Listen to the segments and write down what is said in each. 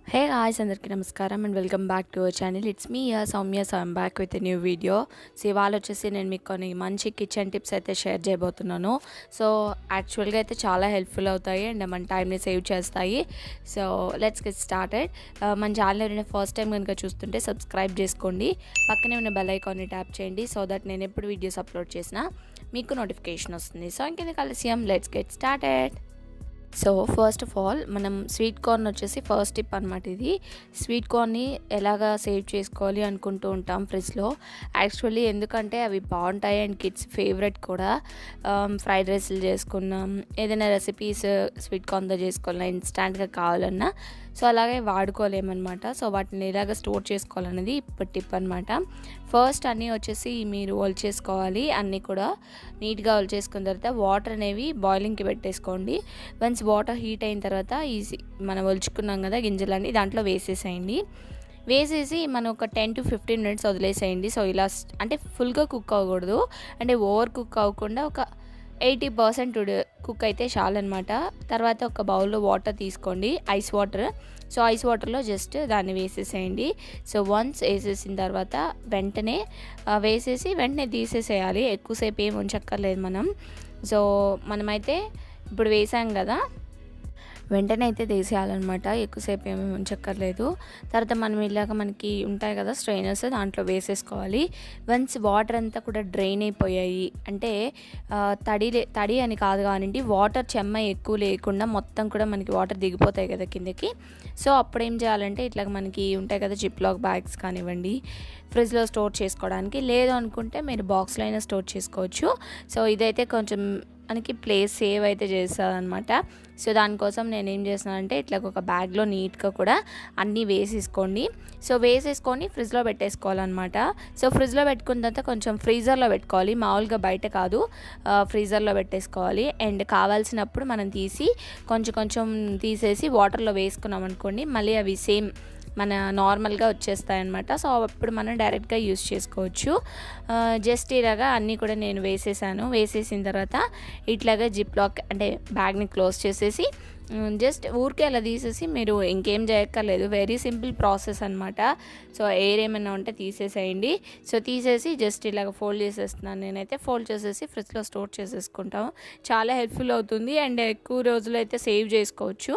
హే guys అందరికీ నమస్కారం and welcome back to our channel it's me Soumya so I'm back with new video so ఇవాళ వచ్చేసి నేను మీకు కొన్ని మంచి కిచెన్ టిప్స్ అయితే షేర్ చేయబోతున్నాను సో యాక్చువల్గా అయితే చాలా హెల్ప్ఫుల్ అవుతాయి అండ్ మన టైంని సేవ్ చేస్తాయి సో లెట్స్ గెట్ స్టార్టెడ్ మన ఛానల్ ఎవరైనా ఫస్ట్ టైం కనుక చూస్తుంటే సబ్స్క్రైబ్ చేసుకోండి పక్కనే ఉన్న బెల్ ఐకాన్ని ట్యాప్ చేయండి సో దట్ నేను ఎప్పుడు వీడియోస్ అప్లోడ్ చేసినా మీకు నోటిఫికేషన్ వస్తుంది సో ఇంకేది కలిసియం let's get started so first of all మనం స్వీట్ కార్న్ వచ్చేసి ఫస్ట్ టిప్ అనమాట ఇది స్వీట్ కార్న్ని ఎలాగా సేవ్ చేసుకోవాలి అనుకుంటూ ఉంటాం ఫ్రిడ్జ్లో యాక్చువల్లీ ఎందుకంటే అవి బాగుంటాయి అండ్ కిడ్స్ ఫేవరెట్ కూడా ఫ్రైడ్ రైస్లు చేసుకున్నాం ఏదైనా రెసిపీస్ స్వీట్ కార్న్తో చేసుకోవాలన్నా ఇన్స్టాంట్గా కావాలన్నా సో అలాగే వాడుకోలేమన్నమాట సో వాటిని ఎలాగ స్టోర్ చేసుకోవాలనేది ఇప్పుడు టిప్ అనమాట ఫస్ట్ అన్నీ వచ్చేసి మీరు చేసుకోవాలి అన్నీ కూడా నీట్గా చేసుకున్న తర్వాత వాటర్ అనేవి బాయిలింగ్కి పెట్టేసుకోండి వన్స్ వాటర్ హీట్ అయిన తర్వాత ఈజీ మనం ఒలుచుకున్నాం కదా గింజలన్నీ దాంట్లో వేసేసేయండి వేసేసి మనం ఒక టెన్ టు ఫిఫ్టీన్ మినిట్స్ వదిలేసేయండి సో ఇలా అంటే ఫుల్గా కుక్ అవ్వకూడదు అంటే ఓవర్ కుక్ అవ్వకుండా ఒక ఎయిటీ పర్సెంట్ కుక్ అయితే చాలన్నమాట తర్వాత ఒక బౌల్లో వాటర్ తీసుకోండి ఐస్ వాటర్ సో ఐస్ వాటర్లో జస్ట్ దాన్ని వేసేసేయండి సో వన్స్ వేసేసిన తర్వాత వెంటనే వేసేసి వెంటనే తీసేసేయాలి ఎక్కువసేపు ఏం ఉంచక్కర్లేదు మనం సో మనమైతే ఇప్పుడు వేసాం కదా వెంటనే అయితే తీసేయాలన్నమాట ఎక్కువసేపు ఏమీ ఉంచక్కర్లేదు తర్వాత మనం ఇలాగ మనకి ఉంటాయి కదా స్ట్రైనర్స్ దాంట్లో వేసేసుకోవాలి వన్స్ వాటర్ అంతా కూడా డ్రైన్ అయిపోయాయి అంటే తడి తడి అని కాదు కానివ్వండి వాటర్ చెమ్మ ఎక్కువ లేకుండా మొత్తం కూడా మనకి వాటర్ దిగిపోతాయి కదా కిందకి సో అప్పుడు ఏం చేయాలంటే ఇట్లా మనకి ఉంటాయి కదా జిప్ లాక్ బ్యాగ్స్ కానివ్వండి ఫ్రిడ్జ్లో స్టోర్ చేసుకోవడానికి లేదు అనుకుంటే మీరు బాక్స్లో అయినా స్టోర్ చేసుకోవచ్చు సో ఇదైతే కొంచెం మనకి ప్లేస్ సేవ్ అయితే చేస్తుంది అనమాట సో దానికోసం నేను ఏం చేస్తున్నానంటే ఇట్లా ఒక బ్యాగ్లో నీట్గా కూడా అన్నీ వేసేసుకోండి సో వేసేసుకొని ఫ్రిడ్జ్లో పెట్టేసుకోవాలన్నమాట సో ఫ్రిడ్జ్లో పెట్టుకున్న తర్వాత కొంచెం ఫ్రీజర్లో పెట్టుకోవాలి మామూలుగా బయట కాదు ఫ్రీజర్లో పెట్టేసుకోవాలి అండ్ కావాల్సినప్పుడు మనం తీసి కొంచెం కొంచెం తీసేసి వాటర్లో వేసుకున్నాం అనుకోండి మళ్ళీ అవి సేమ్ మన నార్మల్గా వచ్చేస్తాయి అనమాట సో అప్పుడు మనం డైరెక్ట్గా యూస్ చేసుకోవచ్చు జస్ట్ ఇలాగా అన్నీ కూడా నేను వేసేసాను వేసేసిన తర్వాత ఇట్లాగా జిప్ లాక్ అంటే బ్యాగ్ని క్లోజ్ చేసేసి జస్ట్ ఊరికే అలా తీసేసి మీరు ఇంకేం చేయక్కర్లేదు వెరీ సింపుల్ ప్రాసెస్ అనమాట సో ఎయిర్ ఏమైనా ఉంటే తీసేసేయండి సో తీసేసి జస్ట్ ఇలాగ ఫోల్డ్ చేసేస్తున్నాను నేనైతే ఫోల్డ్ చేసేసి ఫ్రిడ్జ్లో స్టోర్ చేసేసుకుంటాం చాలా హెల్ప్ఫుల్ అవుతుంది అండ్ ఎక్కువ రోజులు అయితే సేవ్ చేసుకోవచ్చు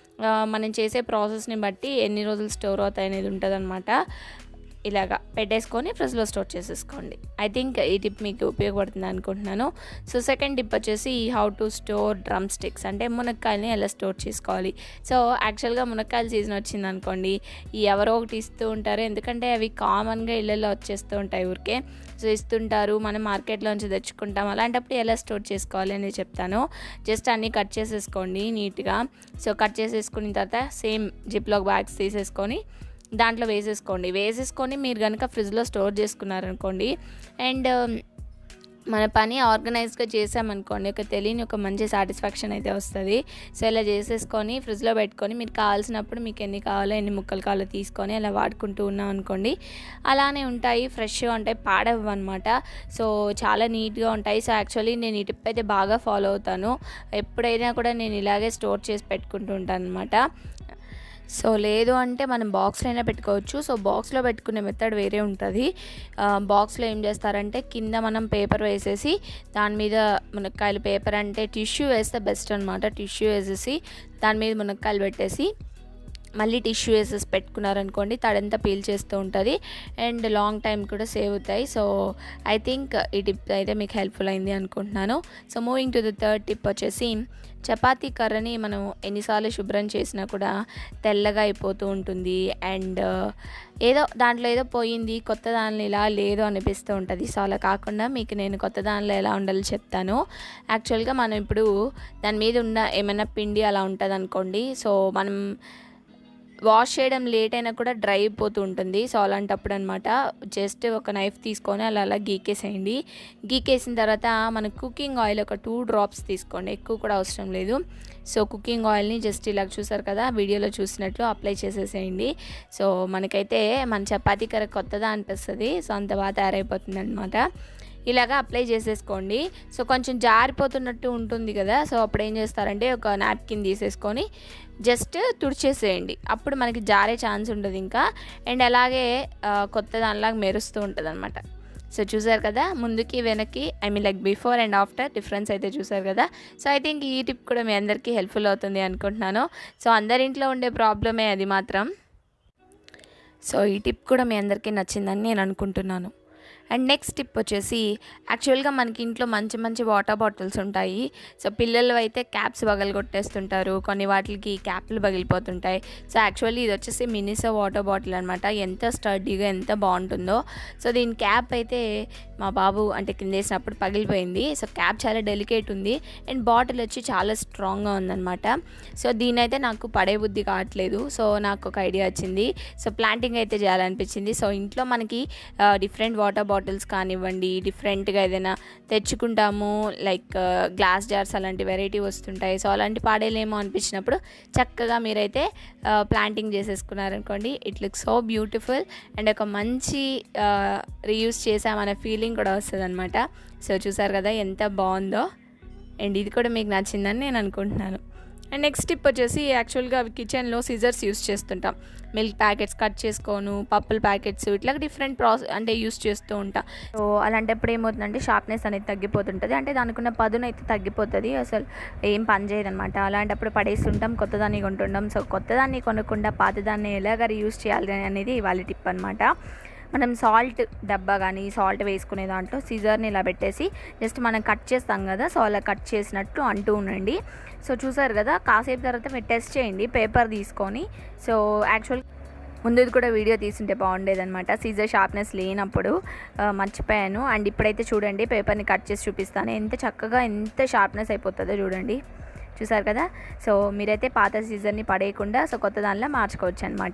మనం చేసే ప్రాసెస్ని బట్టి ఎన్ని రోజులు స్టోర్ అవుతాయి అనేది ఉంటుంది అనమాట ఇలాగా పెట్టేసుకొని ఫ్రిడ్జ్లో స్టోర్ చేసేసుకోండి ఐ థింక్ ఈ టిప్ మీకు ఉపయోగపడుతుంది అనుకుంటున్నాను సో సెకండ్ టిప్ వచ్చేసి how to store drumsticks అంటే మునక్కాయలని ఎలా స్టోర్ చేసుకోవాలి సో యాక్చువల్గా మునక్కాయల సీజన్ వచ్చింది అనుకోండి ఈ ఎవరో ఒకటి ఇస్తూ ఉంటారు ఎందుకంటే అవి కామన్గా ఇళ్ళల్లో వచ్చేస్తూ ఉంటాయి ఊరికే సో ఇస్తుంటారు మనం మార్కెట్లోంచి తెచ్చుకుంటాం అలాంటప్పుడు ఎలా స్టోర్ చేసుకోవాలి అని చెప్తాను జస్ట్ అన్నీ కట్ చేసేసుకోండి నీట్గా సో కట్ చేసేసుకున్న తర్వాత సేమ్ జిప్లాక్ బ్యాగ్స్ తీసేసుకొని దాంట్లో వేసేసుకోండి వేసేసుకొని మీరు కనుక ఫ్రిడ్జ్లో స్టోర్ చేసుకున్నారనుకోండి అండ్ మన పని ఆర్గనైజ్గా చేసామనుకోండి ఒక తెలియని ఒక మంచి సాటిస్ఫాక్షన్ అయితే వస్తుంది సో ఇలా చేసేసుకొని ఫ్రిడ్జ్లో పెట్టుకొని మీరు కావాల్సినప్పుడు మీకు ఎన్ని కావాలో ఎన్ని ముక్కలు కావాలో తీసుకొని అలా వాడుకుంటూ ఉన్నాం అనుకోండి అలానే ఉంటాయి ఫ్రెష్గా ఉంటాయి పాడవు అనమాట సో చాలా నీట్గా ఉంటాయి సో యాక్చువల్లీ నేను ఈ టిప్ అయితే బాగా ఫాలో అవుతాను ఎప్పుడైనా కూడా నేను ఇలాగే స్టోర్ చేసి పెట్టుకుంటూ ఉంటాను అనమాట సో లేదు అంటే మనం బాక్స్లో అయినా పెట్టుకోవచ్చు సో బాక్స్లో పెట్టుకునే మెథడ్ వేరే ఉంటుంది బాక్స్లో ఏం చేస్తారంటే కింద మనం పేపర్ వేసేసి దాని మీద మునక్కాయలు పేపర్ అంటే టిష్యూ వేస్తే బెస్ట్ అనమాట టిష్యూ వేసేసి దాని మీద మునక్కాయలు పెట్టేసి మళ్ళీ టిష్యూ వేసేసి పెట్టుకున్నారనుకోండి తడంతా పీల్ చేస్తూ ఉంటుంది అండ్ లాంగ్ టైం కూడా సేవ్ అవుతాయి సో ఐ థింక్ ఈ టిప్ అయితే మీకు హెల్ప్ఫుల్ అయింది అనుకుంటున్నాను so moving to the third tip వచ్చేసి చపాతీ కర్రని మనం ఎన్నిసార్లు శుభ్రం చేసినా కూడా తెల్లగా అయిపోతూ ఉంటుంది అండ్ ఏదో దాంట్లో ఏదో పోయింది కొత్త దానిలో ఇలా లేదు అనిపిస్తూ ఉంటుంది సో అలా కాకుండా మీకు నేను కొత్త దానిలో ఎలా ఉండాలో చెప్తాను యాక్చువల్గా మనం ఇప్పుడు దాని మీద ఉన్న ఏమైనా పిండి అలా ఉంటుంది అనుకోండి సో మనం వాష్ చేయడం లేట్ అయినా కూడా డ్రై అయిపోతూ ఉంటుంది సో అలాంటప్పుడు అనమాట జస్ట్ ఒక నైఫ్ తీసుకొని అలా అలా గీకేసేయండి గీకేసిన తర్వాత మన కుకింగ్ ఆయిల్ ఒక టూ డ్రాప్స్ తీసుకోండి ఎక్కువ కూడా అవసరం లేదు సో కుకింగ్ ఆయిల్ని జస్ట్ ఇలా చూసారు కదా వీడియోలో చూసినట్లు అప్లై చేసేసేయండి సో మనకైతే మన చపాతీ కర్ర కొత్తదా అనిపిస్తుంది సో అంత బాగా తయారైపోతుంది అనమాట ఇలాగా అప్లై చేసేసుకోండి సో కొంచెం జారిపోతున్నట్టు ఉంటుంది కదా సో అప్పుడు ఏం చేస్తారంటే ఒక నాప్కిన్ తీసేసుకొని జస్ట్ తుడిచేసేయండి అప్పుడు మనకి జారే ఛాన్స్ ఉండదు ఇంకా అండ్ అలాగే ఆ, కొత్త దానిలాగా మెరుస్తూ ఉంటుంది అనమాట సో చూసారు కదా ముందుకి వెనక్కి I mean like before and after difference అయితే చూసారు కదా సో ఐ థింక్ ఈ టిప్ కూడా మీ అందరికీ హెల్ప్ఫుల్ అవుతుంది అనుకుంటున్నాను సో అందరింట్లో ఉండే ప్రాబ్లమే అది మాత్రం సో ఈ టిప్ కూడా మీ అందరికీ నచ్చిందని నేను అనుకుంటున్నాను అండ్ నెక్స్ట్ టిప్ వచ్చేసి యాక్చువల్గా మనకి ఇంట్లో మంచి మంచి వాటర్ బాటిల్స్ ఉంటాయి సో పిల్లలు అయితే క్యాప్స్ పగలగొట్టేస్తుంటారు కొన్ని వాటికి క్యాప్లు పగిలిపోతుంటాయి సో యాక్చువల్లీ ఇది వచ్చేసి మినిసో వాటర్ బాటిల్ అనమాట ఎంత స్టడీగా ఎంత బాగుంటుందో సో దీని క్యాప్ అయితే మా బాబు అంటే కింద వేసినప్పుడు పగిలిపోయింది సో క్యాప్ చాలా డెలికేట్ ఉంది అండ్ బాటిల్ వచ్చి చాలా స్ట్రాంగ్గా ఉందన్నమాట సో దీని అయితే నాకు పడే బుద్ధి కావట్లేదు సో నాకు ఒక ఐడియా వచ్చింది సో ప్లాంటింగ్ అయితే చేయాలనిపించింది సో ఇంట్లో మనకి డిఫరెంట్ వాటర్ బాటిల్స్ కానివ్వండి డిఫరెంట్గా ఏదైనా తెచ్చుకుంటాము లైక్ గ్లాస్ జార్స్ అలాంటి వెరైటీ వస్తుంటాయి సో అలాంటి పాడేలేమో అనిపించినప్పుడు చక్కగా మీరైతే ప్లాంటింగ్ చేసేసుకున్నారనుకోండి it look so beautiful and ఒక మంచి రీయూస్ చేసామనే ఫీలింగ్ కూడా వస్తుంది అనమాట సో చూసారు కదా ఎంత బాగుందో అండ్ ఇది కూడా మీకు నచ్చిందని నేను అనుకుంటున్నాను అండ్ నెక్స్ట్ టిప్ వచ్చేసి యాక్చువల్గా అవి కిచెన్లో సిజర్స్ యూస్ చేస్తుంటాం మిల్క్ ప్యాకెట్స్ కట్ చేసుకోను పప్పుల ప్యాకెట్స్ ఇట్లా డిఫరెంట్ ప్రాసెస్ అంటే యూస్ చేస్తూ ఉంటాం సో అలాంటప్పుడు ఏమవుతుందంటే షార్ప్నెస్ అనేది తగ్గిపోతుంటుంది అంటే దానికున్న పదును అయితే తగ్గిపోతుంది అసలు ఏం పని చేయదనమాట అలాంటప్పుడు పడేస్తుంటాం కొత్తదాన్ని కొంటుంటాం సో కొత్తదాన్ని కొనకుండా పాతదాన్ని ఎలాగ యూస్ చేయాలి అనేది వాళ్ళ టిప్ అనమాట మనం సాల్ట్ డబ్బా కానీ సాల్ట్ వేసుకునే దాంట్లో సీజర్ని ఇలా పెట్టేసి జస్ట్ మనం కట్ చేస్తాం కదా సో అలా కట్ చేసినట్టు అంటూ ఉండండి సో చూసారు కదా కాసేపు తర్వాత మీరు టెస్ట్ చేయండి పేపర్ తీసుకొని సో యాక్చువల్ ముందుది కూడా వీడియో తీసుంటే బాగుండేది అనమాట సీజర్ షార్ప్నెస్ లేనప్పుడు ఆ, మర్చిపోయాను అండ్ ఇప్పుడైతే చూడండి పేపర్ని కట్ చేసి చూపిస్తాను ఎంత చక్కగా ఎంత షార్ప్నెస్ అయిపోతుందో చూడండి చూసారు కదా సో మీరైతే పాత సీజర్ని పడేయకుండా సో కొత్త దానిలో మార్చుకోవచ్చు అనమాట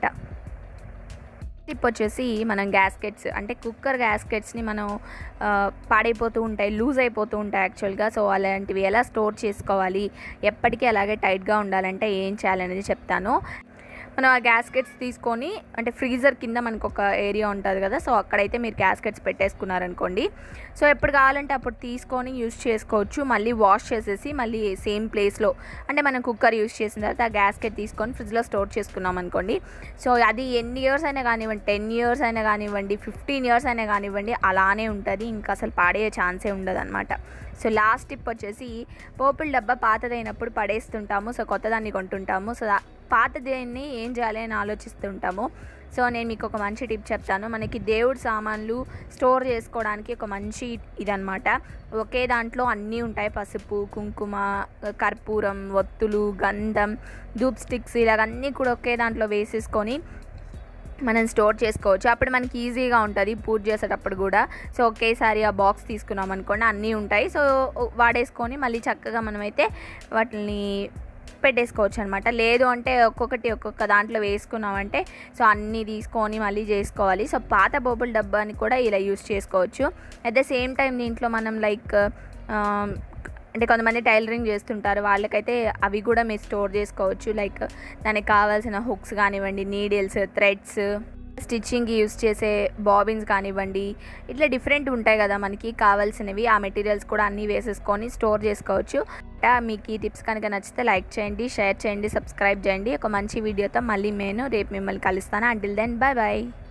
టిప్ వచ్చేసి మనం గ్యాస్కెట్స్ అంటే కుక్కర్ గ్యాస్కెట్స్ని మనం ఆ, పాడైపోతూ ఉంటాయి లూజ్ అయిపోతూ ఉంటాయి యాక్చువల్గా సో అలాంటివి ఎలా స్టోర్ చేసుకోవాలి ఎప్పటికీ అలాగే టైట్గా ఉండాలంటే ఏం చేయాలనేది చెప్తాను మనం ఆ గ్యాస్కెట్స్ తీసుకొని అంటే ఫ్రీజర్ కింద మనకు ఒక ఏరియా ఉంటుంది కదా సో అక్కడైతే మీరు గ్యాస్కెట్స్ పెట్టేసుకున్నారనుకోండి సో ఎప్పుడు కావాలంటే అప్పుడు తీసుకొని యూస్ చేసుకోవచ్చు మళ్ళీ వాష్ చేసేసి మళ్ళీ సేమ్ ప్లేస్లో అంటే మనం కుక్కర్ యూస్ చేసిన తర్వాత ఆ గ్యాస్కెట్ తీసుకొని ఫ్రిడ్జ్లో స్టోర్ చేసుకున్నాం అనుకోండి సో అది ఎన్ని ఇయర్స్ అయినా కానివ్వండి టెన్ ఇయర్స్ అయినా కానివ్వండి ఫిఫ్టీన్ ఇయర్స్ అయినా కానివ్వండి అలానే ఉంటుంది ఇంకా అసలు పాడే ఛాన్సే ఉండదు అనమాట సో లాస్ట్ టిప్ వచ్చేసి పోపుల డబ్బా పాతదైనప్పుడు పడేస్తుంటాము సో కొత్తదాన్ని కొంటుంటాము సో దా- పాతదాన్ని ఏం చేయాలి అని ఆలోచిస్తుంటాము సో నేను మీకు ఒక మంచి టిప్ చెప్తాను మనకి దేవుడి సామాన్లు స్టోర్ చేసుకోవడానికి ఒక మంచి ఇదనమాట ఒకే దాంట్లో అన్నీ ఉంటాయి పసుపు కుంకుమ కర్పూరం ఒత్తులు గంధం ధూప్ స్టిక్స్ ఇలాగన్నీ కూడా ఒకే దాంట్లో వేసేసుకొని మనం స్టోర్ చేసుకోవచ్చు అప్పుడు మనకి ఈజీగా ఉంటుంది పూజ చేసేటప్పుడు కూడా సో ఒకేసారి ఆ బాక్స్ తీసుకున్నాం అనుకోండి అన్నీ ఉంటాయి సో వాడేసుకొని మళ్ళీ చక్కగా మనమైతే వాటిని పెట్టేసుకోవచ్చు అనమాట లేదు అంటే ఒక్కొక్కటి ఒక్కొక్క దాంట్లో వేసుకున్నామంటే సో అన్నీ తీసుకొని మళ్ళీ చేసుకోవాలి సో పాత బొబ్బుల డబ్బాని కూడా ఇలా యూస్ చేసుకోవచ్చు అట్ ద సేమ్ టైం దీంట్లో మనం లైక్ అంటే కొంతమంది టైలరింగ్ చేస్తుంటారు వాళ్ళకైతే అవి కూడా మీరు స్టోర్ చేసుకోవచ్చు లైక్ దానికి కావాల్సిన హుక్స్ కానివ్వండి నీడిల్స్ థ్రెడ్స్ స్టిచ్చింగ్కి యూస్ చేసే బాబిన్స్ కానివ్వండి ఇట్లా డిఫరెంట్ ఉంటాయి కదా మనకి కావాల్సినవి ఆ మెటీరియల్స్ కూడా అన్నీ వేసేసుకొని స్టోర్ చేసుకోవచ్చు ఆ, మీకు ఈ టిప్స్ కనుక నచ్చితే లైక్ చేయండి షేర్ చేయండి సబ్స్క్రైబ్ చేయండి ఒక మంచి వీడియోతో మళ్ళీ నేను రేపు మిమ్మల్ని కలుస్తాను అంటిల్ దెన్ బాయ్ బాయ్